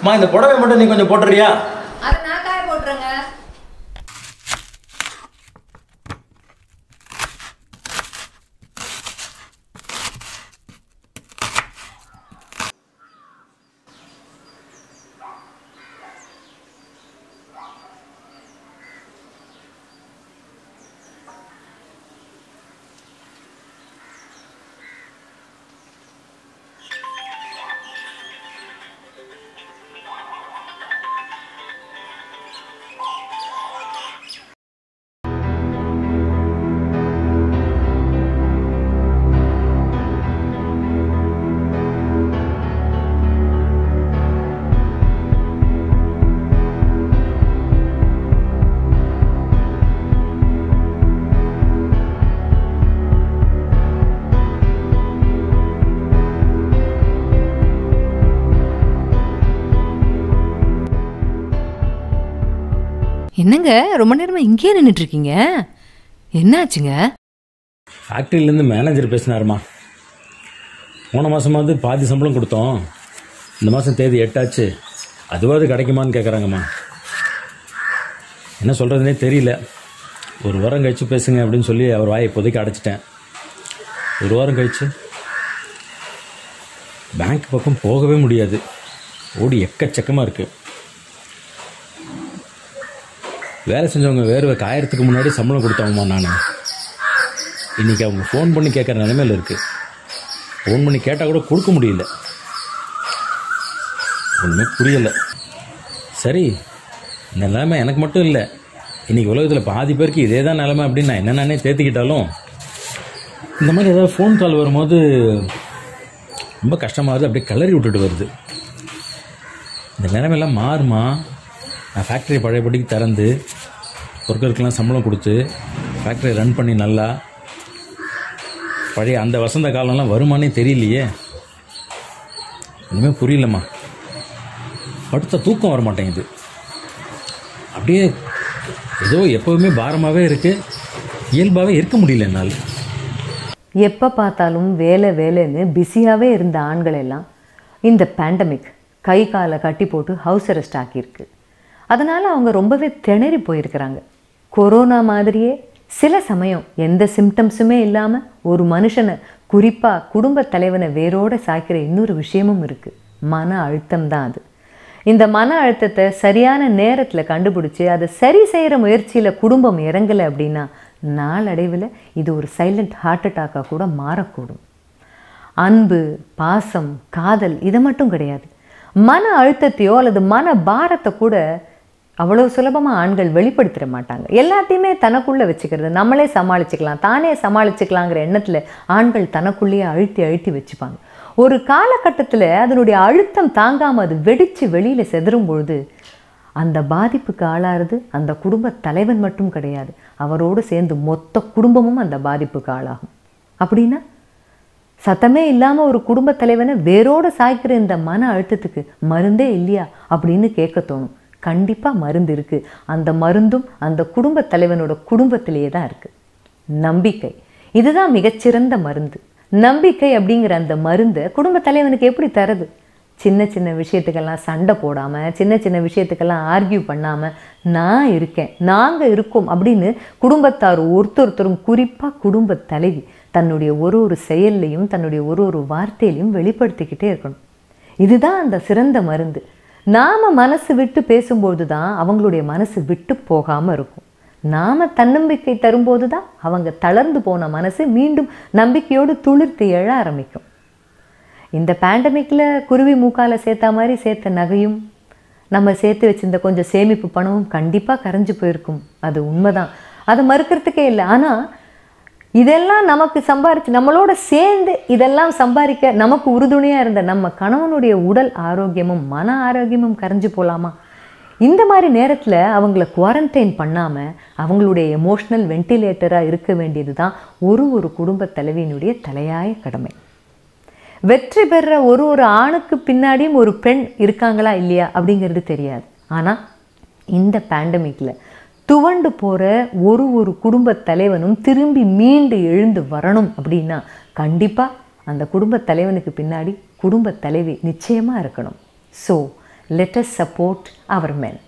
அம்மா இந்த புடவை மட்டும் நீ கொஞ்சம் போட்டுறியா அதை நான் காய போட்டுறேங்க என்னங்க ரொம்ப நேரமா இங்கேயே நின்றுட்டு இருக்கீங்க என்னாச்சுங்க ஃபேக்ட்ரியிலேருந்து மேனேஜர் பேசினாருமா போன மாதமாவது பாதி சம்பளம் கொடுத்தோம் இந்த மாதம் தேதி எட்டாச்சு அதுவாவது கிடைக்குமான்னு கேட்குறாங்கம்மா என்ன சொல்கிறதுனே தெரியல ஒரு வாரம் கழிச்சு பேசுங்க அப்படின்னு சொல்லி அவர் வாயை இப்போதைக்கு அடைச்சிட்டேன் ஒரு வாரம் கழிச்சு பேங்க் பக்கம் போகவே முடியாது ஓடி எக்கச்சக்கமாக இருக்குது வேலை செஞ்சவங்க வேறு காயறதுக்கு முன்னாடி சம்பளம் கொடுத்தவங்கம்மா நான் இன்றைக்கி அவங்க ஃபோன் பண்ணி கேட்குற நிலைமையில் இருக்குது ஃபோன் பண்ணி கேட்டால் கூட கொடுக்க முடியல ஒன்றுமே புரியலை சரி இந்த நிலைமை எனக்கு மட்டும் இல்லை இன்றைக்கி உலகத்தில் பாதி பேருக்கு இதே தான் நிலைமை அப்படின்னு நான் என்ன நானே தேத்திக்கிட்டாலும் இந்த மாதிரி ஏதாவது ஃபோன் கால் வரும்போது ரொம்ப கஷ்டமாகுது அப்படியே கிளறி விட்டுட்டு வருது இந்த நிலைமையெல்லாம் மாறுமா நான் ஃபேக்ட்ரி பழையபடிக்கு திறந்து ஒர்க்கருக்கெல்லாம் சம்பளம் கொடுத்து ஃபேக்ட்ரியை ரன் பண்ணி நல்லா பழைய அந்த வசந்த காலம்லாம் வருமானே தெரியலையே ஒன்றுமே புரியலம்மா படுத்த தூக்கம் வர மாட்டேங்குது அப்படியே ஏதோ எப்போவுமே பாரமாகவே இருக்குது இயல்பாகவே இருக்க முடியல என்னால் எப்போ பார்த்தாலும் வேலை வேலைன்னு பிஸியாகவே இருந்த ஆண்கள் எல்லாம் இந்த பேண்டமிக் கை காலை கட்டி போட்டு ஹவுஸ் அரெஸ்ட் ஆக்கியிருக்கு அதனால் அவங்க ரொம்பவே திணறி போயிருக்கிறாங்க கொரோனா மாதிரியே சில சமயம் எந்த சிம்டம்ஸுமே இல்லாமல் ஒரு மனுஷனை குறிப்பாக குடும்பத் தலைவனை வேரோட சாய்க்கிற இன்னொரு விஷயமும் இருக்குது மன அழுத்தம் தான் அது இந்த மன அழுத்தத்தை சரியான நேரத்தில் கண்டுபிடிச்சி அதை சரி செய்கிற முயற்சியில் குடும்பம் இறங்கலை அப்படின்னா நாளடைவில் இது ஒரு சைலண்ட் ஹார்ட் அட்டாக்காக கூட மாறக்கூடும் அன்பு பாசம் காதல் இது மட்டும் கிடையாது மன அழுத்தத்தையோ அல்லது மன பாரத்தை கூட அவ்வளோ சுலபமாக ஆண்கள் வெளிப்படுத்திட மாட்டாங்க எல்லாத்தையுமே தனக்குள்ளே வச்சுக்கிறது நம்மளே சமாளிச்சுக்கலாம் தானே சமாளிச்சுக்கலாங்கிற எண்ணத்தில் ஆண்கள் தனக்குள்ளேயே அழுத்தி அழுத்தி வச்சுப்பாங்க ஒரு காலகட்டத்தில் அதனுடைய அழுத்தம் தாங்காமல் அது வெடித்து வெளியில் செதறும் பொழுது அந்த பாதிப்புக்கு ஆளாகிறது அந்த குடும்ப தலைவன் மட்டும் கிடையாது அவரோடு சேர்ந்து மொத்த குடும்பமும் அந்த பாதிப்புக்கு ஆளாகும் அப்படின்னா சத்தமே இல்லாமல் ஒரு குடும்பத் தலைவனை வேரோட சாய்க்கிற இந்த மன அழுத்தத்துக்கு மருந்தே இல்லையா அப்படின்னு கேட்க தோணும் கண்டிப்பாக மருந்து இருக்குது அந்த மருந்தும் அந்த குடும்பத் தலைவனோட குடும்பத்திலேயே தான் இருக்குது நம்பிக்கை இதுதான் மிகச்சிறந்த மருந்து நம்பிக்கை அப்படிங்கிற அந்த மருந்தை குடும்பத் தலைவனுக்கு எப்படி தருது சின்ன சின்ன விஷயத்துக்கெல்லாம் சண்டை போடாமல் சின்ன சின்ன விஷயத்துக்கெல்லாம் ஆர்கியூ பண்ணாமல் நான் இருக்கேன் நாங்கள் இருக்கோம் அப்படின்னு குடும்பத்தார் ஒருத்தொருத்தரும் குறிப்பாக குடும்பத் தலைவி தன்னுடைய ஒரு ஒரு செயல்லையும் தன்னுடைய ஒரு ஒரு வார்த்தையிலையும் வெளிப்படுத்திக்கிட்டே இருக்கணும் இதுதான் அந்த சிறந்த மருந்து நாம் மனசு விட்டு பேசும்போது தான் அவங்களுடைய மனசு விட்டு போகாமல் இருக்கும் நாம் தன்னம்பிக்கை தரும்போது தான் அவங்க தளர்ந்து போன மனசு மீண்டும் நம்பிக்கையோடு துளிர்த்து எழ ஆரம்பிக்கும் இந்த பேண்டமிக்கில் குருவி மூக்கால சேர்த்தா மாதிரி சேர்த்த நகையும் நம்ம சேர்த்து வச்சிருந்த கொஞ்சம் சேமிப்பு பணமும் கண்டிப்பாக கரைஞ்சு போயிருக்கும் அது உண்மைதான் அதை மறுக்கிறதுக்கே இல்லை ஆனால் இதெல்லாம் நமக்கு சம்பாரிச்சு நம்மளோட சேர்ந்து இதெல்லாம் சம்பாதிக்க நமக்கு உறுதுணையாக இருந்த நம்ம கணவனுடைய உடல் ஆரோக்கியமும் மன ஆரோக்கியமும் கரைஞ்சு போகலாமா இந்த மாதிரி நேரத்தில் அவங்கள குவாரண்டைன் பண்ணாமல் அவங்களுடைய எமோஷ்னல் வென்டிலேட்டராக இருக்க வேண்டியது தான் ஒரு ஒரு குடும்ப தலைவியினுடைய தலையாய கடமை வெற்றி பெற ஒரு ஒரு ஆணுக்கு பின்னாடியும் ஒரு பெண் இருக்காங்களா இல்லையா அப்படிங்கிறது தெரியாது ஆனால் இந்த பேண்டமிக்கில் துவண்டு போகிற ஒரு ஒரு குடும்பத் தலைவனும் திரும்பி மீண்டு எழுந்து வரணும் அப்படின்னா கண்டிப்பாக அந்த குடும்பத் தலைவனுக்கு பின்னாடி குடும்பத் தலைவி நிச்சயமாக இருக்கணும் so let us support our men